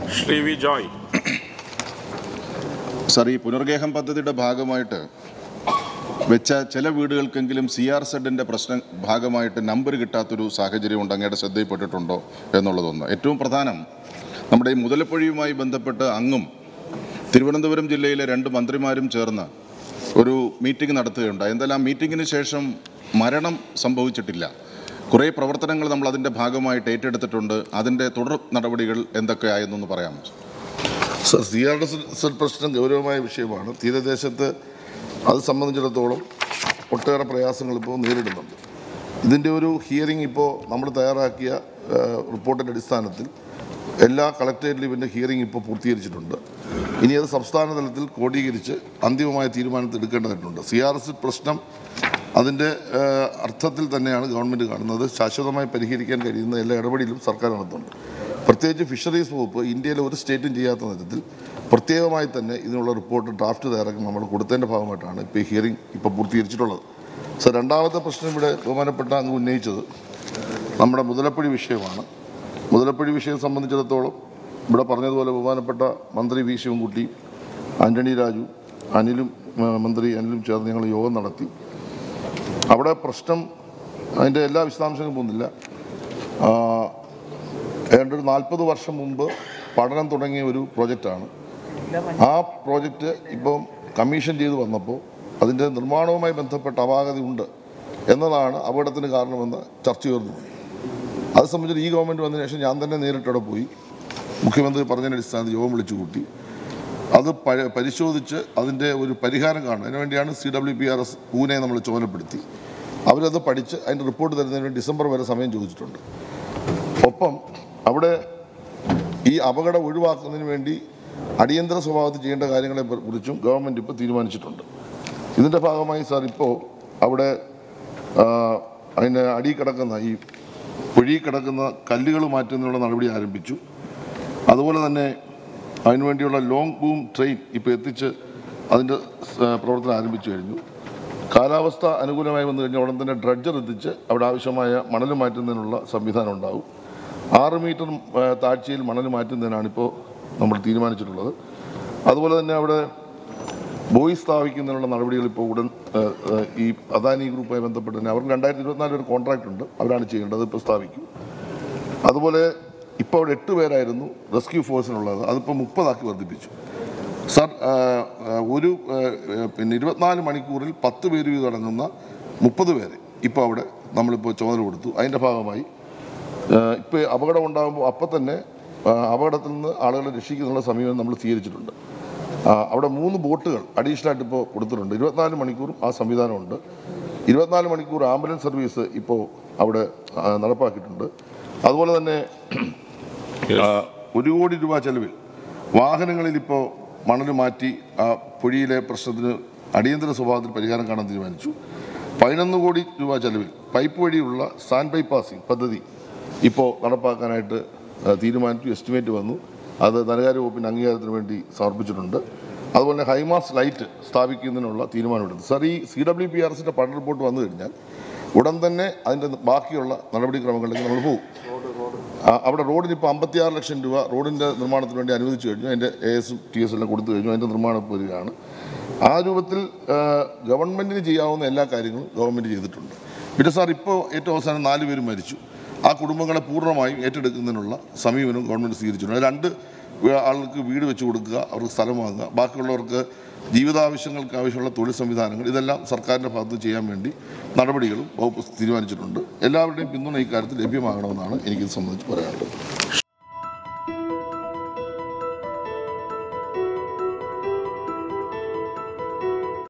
Shri V Joy sir ഈ പുനർഗേഹം പദ്ധതിയുടെ ഭാഗമായിട്ട് വെച്ച ചില വീടുകൾക്കെങ്കിലും സി ആർ സെഡിൻ്റെ പ്രശ്നം ഭാഗമായിട്ട് നമ്പർ കിട്ടാത്തൊരു സാഹചര്യം ഉണ്ട് അങ്ങയുടെ ശ്രദ്ധയിൽപ്പെട്ടിട്ടുണ്ടോ എന്നുള്ളതൊന്ന് ഏറ്റവും പ്രധാനം നമ്മുടെ ഈ മുതലപ്പൊഴിയുമായി ബന്ധപ്പെട്ട് അങ്ങും തിരുവനന്തപുരം ജില്ലയിലെ രണ്ട് മന്ത്രിമാരും ചേർന്ന് ഒരു മീറ്റിംഗ് നടത്തുകയുണ്ടായി എന്തായാലും ആ മീറ്റിങ്ങിന് ശേഷം മരണം സംഭവിച്ചിട്ടില്ല കുറേ പ്രവർത്തനങ്ങൾ നമ്മൾ അതിൻ്റെ ഭാഗമായിട്ട് ഏറ്റെടുത്തിട്ടുണ്ട് അതിൻ്റെ തുടർ നടപടികൾ എന്തൊക്കെയായെന്നൊന്ന് പറയാമോ സർ സി ആർ എസ് പ്രശ്നം ഗൗരവമായ വിഷയമാണ് തീരദേശത്ത് അത് സംബന്ധിച്ചിടത്തോളം ഒട്ടേറെ പ്രയാസങ്ങൾ ഇപ്പോൾ നേരിടുന്നുണ്ട് ഇതിൻ്റെ ഒരു ഹിയറിംഗ് ഇപ്പോൾ നമ്മൾ തയ്യാറാക്കിയ റിപ്പോർട്ടിൻ്റെ അടിസ്ഥാനത്തിൽ എല്ലാ കളക്ടറേറ്റിലും ഇതിൻ്റെ ഹിയറിംഗ് ഇപ്പോൾ പൂർത്തീകരിച്ചിട്ടുണ്ട് ഇനി അത് സംസ്ഥാന തലത്തിൽ ക്രോഡീകരിച്ച് അന്തിമമായ തീരുമാനത്തിൽ എടുക്കേണ്ടതായിട്ടുണ്ട് സി ആർ എസ് പ്രശ്നം അതിൻ്റെ ഏഹ്, അർത്ഥത്തിൽ തന്നെയാണ് ഗവൺമെൻറ് കാണുന്നത് ശാശ്വതമായി പരിഹരിക്കാൻ കഴിയുന്ന എല്ലാ ഇടപെടലും സർക്കാർ നടത്തുന്നുണ്ട് പ്രത്യേകിച്ച് ഫിഷറീസ് വകുപ്പ് ഇന്ത്യയിലെ ഒരു സ്റ്റേറ്റും ചെയ്യാത്ത തരത്തിൽ പ്രത്യേകമായി തന്നെ ഇതിനുള്ള റിപ്പോർട്ട് ഡ്രാഫ്റ്റ് തയ്യാറാക്കി നമ്മൾ കൊടുത്തതിൻ്റെ ഭാഗമായിട്ടാണ് ഇപ്പോൾ ഈ ഹിയറിംഗ് ഇപ്പോൾ പൂർത്തീകരിച്ചിട്ടുള്ളത് സർ രണ്ടാമത്തെ പ്രശ്നം ഇവിടെ ബഹുമാനപ്പെട്ട അങ്ങ് ഉന്നയിച്ചത് നമ്മുടെ മുതലപ്പുഴി വിഷയമാണ് മുതലപ്പുഴി വിഷയം സംബന്ധിച്ചിടത്തോളം ഇവിടെ പറഞ്ഞതുപോലെ ബഹുമാനപ്പെട്ട മന്ത്രി വി ശിവൻകുട്ടി ആന്റണി രാജു അനിലും ആ, മന്ത്രി അനിലും ചേർന്ന് ഞങ്ങൾ യോഗം നടത്തി അവിടെ പ്രശ്നം അതിൻ്റെ എല്ലാ വിശദാംശങ്ങളും പോകുന്നില്ല ആ, ഏതാണ്ട് ഒരു നാൽപ്പത് വർഷം മുമ്പ് പഠനം തുടങ്ങിയ ഒരു പ്രോജക്റ്റാണ് ആ പ്രോജക്റ്റ് ഇപ്പം കമ്മീഷൻ ചെയ്ത് വന്നപ്പോൾ അതിൻ്റെ നിർമ്മാണവുമായി ബന്ധപ്പെട്ട അപാകത ഉണ്ട് എന്നതാണ് അപകടത്തിന് കാരണമെന്ന് ചർച്ച ഉയർന്നു അത് സംബന്ധിച്ച് ഈ ഗവൺമെൻറ് വന്നതിന് ശേഷം ഞാൻ തന്നെ നേരിട്ടവിടെ പോയി മുഖ്യമന്ത്രി പറഞ്ഞതിൻ്റെ അടിസ്ഥാനത്തിൽ യോഗം വിളിച്ചു കൂട്ടി അത് പ- പരിശോധിച്ച് അതിൻ്റെ ഒരു പരിഹാരം കാണും അതിനുവേണ്ടിയാണ് C W P R S Pune നമ്മൾ ചുമതലപ്പെടുത്തി അവരത് പഠിച്ച് അതിൻ്റെ റിപ്പോർട്ട് തരുന്നതിന് വേണ്ടി ഡിസംബർ വരെ സമയം ചോദിച്ചിട്ടുണ്ട് ഒപ്പം അവിടെ ഈ അപകടം ഒഴിവാക്കുന്നതിന് വേണ്ടി അടിയന്തര സ്വഭാവത്തിൽ ചെയ്യേണ്ട കാര്യങ്ങളെ പ- കുറിച്ചും ഗവൺമെൻറ് ഇപ്പോൾ തീരുമാനിച്ചിട്ടുണ്ട് ഇതിൻ്റെ ഭാഗമായി സാർ ഇപ്പോൾ അവിടെ ആ, അതിൻ്റെ അടിയിൽ കിടക്കുന്ന ഈ കുഴിയിൽ കിടക്കുന്ന കല്ലുകൾ മാറ്റുന്നതിനുള്ള നടപടി ആരംഭിച്ചു അതുപോലെ തന്നെ അതിനുവേണ്ടിയുള്ള ലോങ് ബൂം ട്രെയിൻ ഇപ്പോൾ എത്തിച്ച് അതിൻ്റെ സ- പ്രവർത്തനം ആരംഭിച്ചു കഴിഞ്ഞു കാലാവസ്ഥ അനുകൂലമായി വന്നു കഴിഞ്ഞാൽ ഉടൻ തന്നെ ഡ്രഡ്ജർ എത്തിച്ച് അവിടെ ആവശ്യമായ മണൽ മാറ്റുന്നതിനുള്ള സംവിധാനം ഉണ്ടാവും ആറ് മീറ്റർ ആ, താഴ്ചയിൽ മണൽ മാറ്റുന്നതിനാണ് ഇപ്പോൾ നമ്മൾ തീരുമാനിച്ചിട്ടുള്ളത് അതുപോലെ തന്നെ അവിടെ ബോയ് സ്ഥാപിക്കുന്നതിനുള്ള നടപടികൾ ഇപ്പോൾ ഉടൻ ആ, ആ, ഈ അദാനി ഗ്രൂപ്പുമായി ബന്ധപ്പെട്ട് തന്നെ അവർക്ക് രണ്ടായിരത്തി ഇരുപത്തിനാല് ഒരു കോൺട്രാക്ട് ഉണ്ട് അവരാണ് ചെയ്യേണ്ടത് ഇപ്പോൾ സ്ഥാപിക്കും അതുപോലെ ഇപ്പോൾ അവിടെ എട്ട് പേരായിരുന്നു റെസ്ക്യൂ ഫോഴ്സിനുള്ളത് അതിപ്പോൾ മുപ്പതാക്കി വർദ്ധിപ്പിച്ചു സാർ ആ, ആ, ഒരു ആ, ആ, പിന്നെ ഇരുപത്തിനാല് മണിക്കൂറിൽ പത്ത് പേര് വീതം അടങ്ങുന്ന മുപ്പത് പേര് ഇപ്പോൾ അവിടെ നമ്മളിപ്പോൾ ചുമതല കൊടുത്തു അതിൻ്റെ ഭാഗമായി ഇപ്പോൾ അപകടം ഉണ്ടാകുമ്പോൾ അപ്പം തന്നെ ആ, അപകടത്തിൽ നിന്ന് ആളുകളെ രക്ഷിക്കുന്നുള്ള സമീപനം നമ്മൾ സ്വീകരിച്ചിട്ടുണ്ട് ആ, അവിടെ മൂന്ന് ബോട്ടുകൾ അഡീഷണൽ ആയിട്ട് ഇപ്പോൾ കൊടുത്തിട്ടുണ്ട് ഇരുപത്തിനാല് മണിക്കൂറും ആ സംവിധാനമുണ്ട് ഇരുപത്തിനാല് മണിക്കൂർ ആംബുലൻസ് സർവീസ് ഇപ്പോൾ അവിടെ ആ, നടപ്പാക്കിയിട്ടുണ്ട് അതുപോലെ തന്നെ ആ, ഒരു കോടി രൂപ ചെലവിൽ വാഹനങ്ങളിൽ ഇപ്പോൾ മണൽ മാറ്റി ആ പൊഴിയിലെ പ്രശ്നത്തിന് അടിയന്തര സ്വഭാവത്തിൽ പരിഹാരം കാണാൻ തീരുമാനിച്ചു പതിനൊന്ന് കോടി രൂപ ചെലവിൽ പൈപ്പ് വഴിയുള്ള സ്റ്റാൻഡ് ബൈ പാസിംഗ് പദ്ധതി ഇപ്പോൾ നടപ്പാക്കാനായിട്ട് ആ, തീരുമാനിച്ചു എസ്റ്റിമേറ്റ് വന്നു അത് ധനകാര്യ വകുപ്പിൻ്റെ അംഗീകാരത്തിന് വേണ്ടി സമർപ്പിച്ചിട്ടുണ്ട് അതുപോലെ തന്നെ ഹൈമാസ് ലൈറ്റ് സ്ഥാപിക്കുന്നതിനുള്ള തീരുമാനമെടുത്തു സാർ ഈ സി ഡബ്ല്യു പി ആർ എസിൻ്റെ പഠന റിപ്പോർട്ട് വന്നു കഴിഞ്ഞാൽ ഉടൻ തന്നെ അതിൻ്റെ ബാക്കിയുള്ള നടപടിക്രമങ്ങളിലേക്ക് നമ്മൾ പോകും ആ, അവിടെ റോഡിന് ഇപ്പോൾ അമ്പത്തിയാറ് ലക്ഷം രൂപ റോഡിൻ്റെ നിർമ്മാണത്തിന് വേണ്ടി അനുവദിച്ചു കഴിഞ്ഞു അതിൻ്റെ എ എസും ടി എസ് എല്ലാം കൊടുത്തു കഴിഞ്ഞു അതിൻ്റെ നിർമ്മാണം ഇപ്പോൾ വരികയാണ് ആ രൂപത്തിൽ ആ, ഗവൺമെൻറ്റിന് ചെയ്യാവുന്ന എല്ലാ കാര്യങ്ങളും ഗവൺമെൻറ് ചെയ്തിട്ടുണ്ട് പിന്നെ സാർ ഇപ്പോൾ ഏറ്റവും അവസാനം നാല് പേരും മരിച്ചു ആ കുടുംബങ്ങളെ പൂർണ്ണമായും ഏറ്റെടുക്കുന്നതിനുള്ള സമീപനം ഗവൺമെൻറ് സ്വീകരിച്ചിട്ടുണ്ട് രണ്ട് വേ- ആൾക്ക് വീട് വെച്ച് കൊടുക്കുക അവർക്ക് സ്ഥലം വാങ്ങുക ബാക്കിയുള്ളവർക്ക് ജീവിതാവശ്യങ്ങൾക്ക് ആവശ്യമുള്ള തൊഴിൽ സംവിധാനങ്ങൾ ഇതെല്ലാം സർക്കാരിൻ്റെ ഭാഗത്ത് ചെയ്യാൻ വേണ്ടി നടപടികളും വകുപ്പ് തീരുമാനിച്ചിട്ടുണ്ട് എല്ലാവരുടെയും പിന്തുണ ഇക്കാര്യത്തിൽ ലഭ്യമാകണമെന്നാണ് എനിക്കിത് സംബന്ധിച്ച് പറയാനുള്ളത്